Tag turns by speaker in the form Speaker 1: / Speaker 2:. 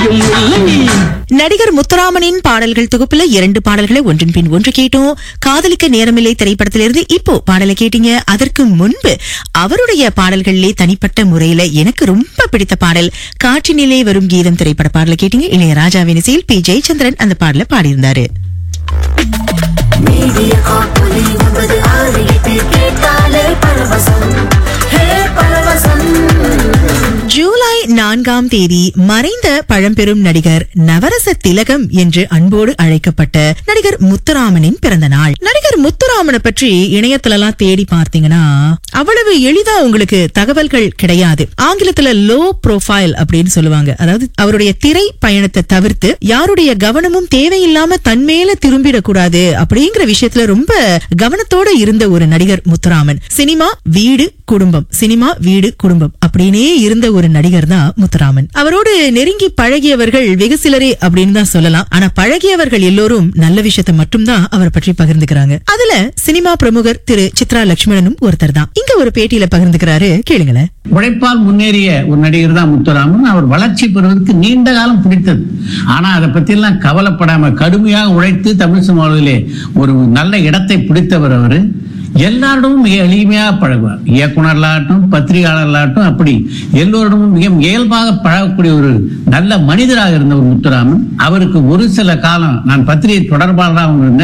Speaker 1: ஒன்றும் இல்லை
Speaker 2: நடிகர் முத்துராமனின் பாடல்கள் தொகுப்புல இரண்டு பாடல்களை ஒன்றின் பின் ஒன்று கேட்டோம் காதலிக்க நேரமில்லை திரைப்படத்திலிருந்து இப்போ பாடலை கேட்டீங்க அதற்கு முன்பு அவருடைய பாடல்களிலே தனிப்பட்ட முறையில எனக்கு ரொம்ப பிடித்த பாடல் காற்றினிலே வரும் கீதம் திரைப்பட பாடலை கேட்டீங்க இளையராஜாவின் இசையில் பி ஜெயச்சந்திரன் அந்த பாடலை பாடியிருந்தாரு
Speaker 3: மீடிய காப்பொலி ஒன்பது ஆறு எட்டு கேட்டாலே பரவசம் ஹே பரவசம்
Speaker 2: ஜூலை நான்காம் தேதி மறைந்த பழம்பெரும் நடிகர் நவரச திலகம் என்று அன்போடு அழைக்கப்பட்ட நடிகர் முத்துராமனின் பிறந்த நாள் நடிகர் முத்துராமனை பற்றி இணையத்துல எல்லாம் தேடி பார்த்தீங்கன்னா அவ்வளவு எளிதா உங்களுக்கு தகவல்கள் கிடையாது ஆங்கிலத்துல லோ ப்ரோஃபைல் அப்படின்னு சொல்லுவாங்க அதாவது அவருடைய திரை பயணத்தை தவிர்த்து யாருடைய கவனமும் தேவையில்லாம தன்மேல திரும்பிடக்கூடாது அப்படிங்கிற விஷயத்துல ரொம்ப கவனத்தோட இருந்த ஒரு நடிகர் முத்துராமன் சினிமா வீடு குடும்பம் சினிமா வீடு குடும்பம் அப்படின்னே இருந்த ஒரு நடிகர் தான் முத்துராமன் அவரோடு நெருங்கி பழகியவர்கள் வெகு சிலரே அப்படின்னு தான் சொல்லலாம் ஆனா பழகியவர்கள் எல்லோரும் நல்ல விஷயத்தை மட்டும்தான் அவரை பற்றி பகிர்ந்துக்கிறாங்க அதுல சினிமா பிரமுகர் திரு சித்ரா லட்சுமணனும் ஒருத்தர் தான் இங்க ஒரு பேட்டியில பகிர்ந்துக்கிறாரு கேளுங்களேன்
Speaker 4: உழைப்பால் முன்னேறிய ஒரு நடிகர் தான் முத்துராமன் அவர் வளர்ச்சி பெறுவதற்கு நீண்ட காலம் பிடித்தது ஆனா அதை பத்தி எல்லாம் கவலைப்படாம கடுமையாக உழைத்து தமிழ் சினிமாவிலே ஒரு நல்ல இடத்தை பிடித்தவர் அவரு எல்லாரிடமும் மிக எளிமையாக பழகுவார் இயக்குனர்களாகட்டும் பத்திரிகையாளர்களாகட்டும் அப்படி எல்லோரிடமும் மிக இயல்பாக பழகக்கூடிய ஒரு நல்ல மனிதராக இருந்த ஒரு முத்துராமன் அவருக்கு ஒரு சில காலம் நான் பத்திரிகை தொடர்பாளராக இருந்தேன்